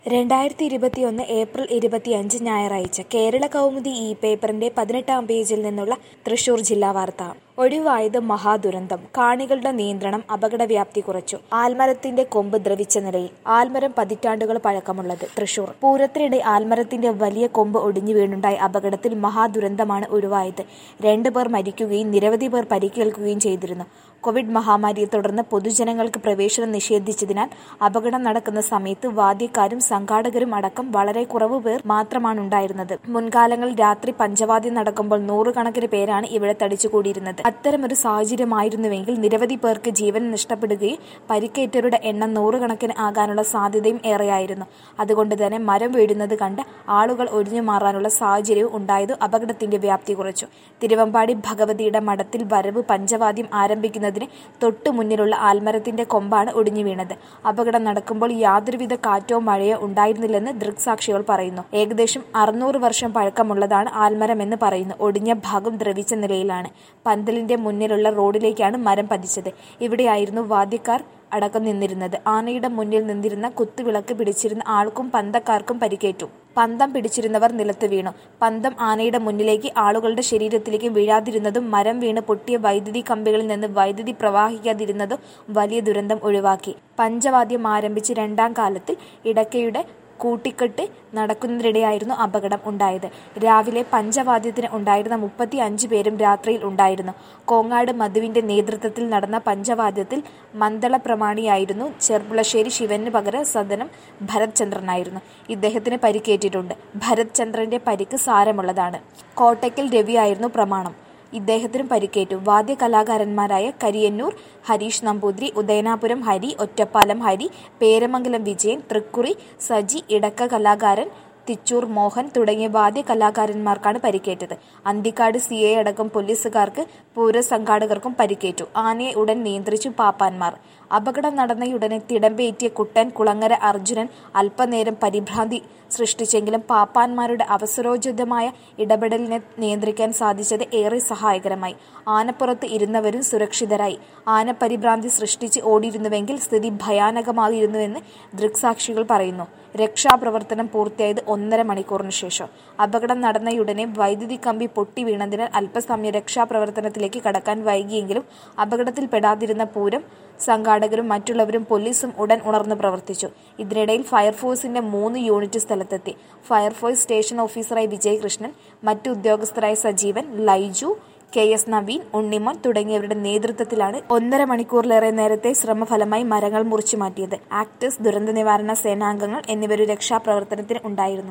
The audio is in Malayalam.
രണ്ടായിരത്തി ഇരുപത്തിയൊന്ന് ഏപ്രിൽ ഇരുപത്തിയഞ്ച് ഞായറാഴ്ച കേരള കൗമുദി ഈ പേപ്പറിന്റെ പതിനെട്ടാം പേജിൽ നിന്നുള്ള തൃശൂർ ജില്ലാ വാർത്ത ഒഴിവായത് മഹാദുരന്തം കാണികളുടെ നിയന്ത്രണം അപകടവ്യാപ്തി കുറച്ചു ആൽമരത്തിന്റെ കൊമ്പ് ദ്രവിച്ച നിലയിൽ ആൽമരം പതിറ്റാണ്ടുകൾ പഴക്കമുള്ളത് തൃശൂർ പൂരത്തിനിടെ ആൽമരത്തിന്റെ വലിയ കൊമ്പ് ഒടിഞ്ഞു വീണുണ്ടായ അപകടത്തിൽ മഹാദുരന്തമാണ് ഒഴിവായത് രണ്ടുപേർ മരിക്കുകയും നിരവധി പേർ പരിക്കേൽക്കുകയും ചെയ്തിരുന്നു കോവിഡ് മഹാമാരിയെ തുടർന്ന് പൊതുജനങ്ങൾക്ക് പ്രവേശനം നിഷേധിച്ചതിനാൽ അപകടം നടക്കുന്ന സമയത്ത് വാദ്യക്കാരും സംഘാടകരും അടക്കം വളരെ കുറവ് പേർ മാത്രമാണ് ഉണ്ടായിരുന്നത് മുൻകാലങ്ങളിൽ രാത്രി പഞ്ചവാദ്യം നടക്കുമ്പോൾ നൂറുകണക്കിന് പേരാണ് ഇവിടെ തടിച്ചുകൂടിയിരുന്നത് അത്തരമൊരു സാഹചര്യമായിരുന്നുവെങ്കിൽ നിരവധി പേർക്ക് ജീവൻ നഷ്ടപ്പെടുകയും പരിക്കേറ്റവരുടെ എണ്ണം നൂറുകണക്കിന് ആകാനുള്ള സാധ്യതയും ഏറെയായിരുന്നു അതുകൊണ്ട് തന്നെ മരം വീഴുന്നത് കണ്ട് ആളുകൾ ഒഴിഞ്ഞു മാറാനുള്ള സാഹചര്യവും ഉണ്ടായത് അപകടത്തിന്റെ വ്യാപ്തി കുറച്ചു തിരുവമ്പാടി ഭഗവതിയുടെ മഠത്തിൽ വരവ് പഞ്ചവാദ്യം ആരംഭിക്കുന്നതിന് തൊട്ടു മുന്നിലുള്ള ആൽമരത്തിന്റെ കൊമ്പാണ് ഒടിഞ്ഞു വീണത് അപകടം നടക്കുമ്പോൾ യാതൊരുവിധ കാറ്റോ മഴയോ ഉണ്ടായിരുന്നില്ലെന്ന് ദൃക്സാക്ഷികൾ പറയുന്നു ഏകദേശം അറുന്നൂറ് വർഷം പഴക്കമുള്ളതാണ് ആൽമരം എന്ന് പറയുന്നു ഒടിഞ്ഞ ഭാഗം ദ്രവിച്ച നിലയിലാണ് പന്തലിന്റെ മുന്നിലുള്ള റോഡിലേക്കാണ് മരം പതിച്ചത് ഇവിടെയായിരുന്നു വാദ്യക്കാർ അടക്കം നിന്നിരുന്നത് ആനയുടെ മുന്നിൽ നിന്നിരുന്ന കുത്തുവിളക്ക് പിടിച്ചിരുന്ന ആൾക്കും പന്തക്കാർക്കും പരിക്കേറ്റു പന്തം പിടിച്ചിരുന്നവർ നിലത്ത് വീണു പന്തം ആനയുടെ മുന്നിലേക്ക് ആളുകളുടെ ശരീരത്തിലേക്ക് വീഴാതിരുന്നതും മരം വീണ് പൊട്ടിയ വൈദ്യുതി കമ്പികളിൽ നിന്ന് വൈദ്യുതി പ്രവാഹിക്കാതിരുന്നതും വലിയ ദുരന്തം ഒഴിവാക്കി പഞ്ചവാദ്യം ആരംഭിച്ച് രണ്ടാം കാലത്തിൽ ഇടയ്ക്കയുടെ കൂട്ടിക്കെട്ട് നടക്കുന്നതിനിടെയായിരുന്നു അപകടം ഉണ്ടായത് രാവിലെ പഞ്ചവാദ്യത്തിന് ഉണ്ടായിരുന്ന മുപ്പത്തി അഞ്ച് പേരും രാത്രിയിൽ ഉണ്ടായിരുന്നു കോങ്ങാട് മധുവിന്റെ നേതൃത്വത്തിൽ നടന്ന പഞ്ചവാദ്യത്തിൽ മന്ദള പ്രമാണിയായിരുന്നു ചെർപ്പുളശ്ശേരി ശിവന് പകരം സദനം ഭരത് ചന്ദ്രനായിരുന്നു ഇദ്ദേഹത്തിന് പരിക്കേറ്റിട്ടുണ്ട് ഭരത് ചന്ദ്രന്റെ പരിക്ക് സാരമുള്ളതാണ് കോട്ടയ്ക്കൽ രവിയായിരുന്നു പ്രമാണം ഇദ്ദേഹത്തിനും പരിക്കേറ്റു വാദ്യ കലാകാരന്മാരായ കരിയന്നൂർ ഹരീഷ് നമ്പൂതിരി ഉദയനാപുരം ഹരി ഒറ്റപ്പാലം ഹരി പേരമംഗലം വിജയൻ തൃക്കുറി സജി ഇടക്ക കലാകാരൻ തിച്ചൂർ മോഹൻ തുടങ്ങിയ വാദ്യ കലാകാരന്മാർക്കാണ് പരിക്കേറ്റത് അന്തിക്കാട് സി എ അടക്കം പോലീസുകാർക്ക് പൂരസംഘാടകർക്കും പരിക്കേറ്റു ആനയെ ഉടൻ നിയന്ത്രിച്ചു പാപ്പാന്മാർ അപകടം നടന്നയുടനെ തിടമ്പേറ്റിയ കുട്ടൻ കുളങ്ങര അർജുനൻ അല്പനേരം പരിഭ്രാന്തി സൃഷ്ടിച്ചെങ്കിലും പാപ്പാന്മാരുടെ അവസരോചിതമായ ഇടപെടലിനെ നിയന്ത്രിക്കാൻ സാധിച്ചത് ഏറെ സഹായകരമായി ആനപ്പുറത്ത് ഇരുന്നവരും സുരക്ഷിതരായി ആന പരിഭ്രാന്തി സൃഷ്ടിച്ച് ഓടിയിരുന്നുവെങ്കിൽ സ്ഥിതി ഭയാനകമായിരുന്നുവെന്ന് ദൃക്സാക്ഷികൾ പറയുന്നു രക്ഷാപ്രവർത്തനം പൂർത്തിയായത് ഒന്നര മണിക്കൂറിന് ശേഷം അപകടം നടന്നയുടനെ വൈദ്യുതി കമ്പി പൊട്ടി വീണതിനാൽ അല്പസമയം രക്ഷാപ്രവർത്തനത്തിലേക്ക് കടക്കാൻ വൈകിയെങ്കിലും അപകടത്തിൽപ്പെടാതിരുന്ന പൂരം സംഘാടകരും മറ്റുള്ളവരും പോലീസും ഉടൻ ഉണർന്നു പ്രവർത്തിച്ചു ഇതിനിടയിൽ ഫയർഫോഴ്സിന്റെ മൂന്ന് യൂണിറ്റ് സ്ഥലത്തെത്തി ഫയർഫോഴ്സ് സ്റ്റേഷൻ ഓഫീസറായി വിജയകൃഷ്ണൻ മറ്റു ഉദ്യോഗസ്ഥരായ സജീവൻ ലൈജു കെ എസ് നവീൻ ഉണ്ണിമോൻ തുടങ്ങിയവരുടെ നേതൃത്വത്തിലാണ് ഒന്നര മണിക്കൂറിലേറെ നേരത്തെ ശ്രമഫലമായി മരങ്ങൾ മുറിച്ചു മാറ്റിയത് ആക്ടേഴ്സ് ദുരന്ത നിവാരണ സേനാംഗങ്ങൾ എന്നിവരും രക്ഷാപ്രവർത്തനത്തിന് ഉണ്ടായിരുന്നു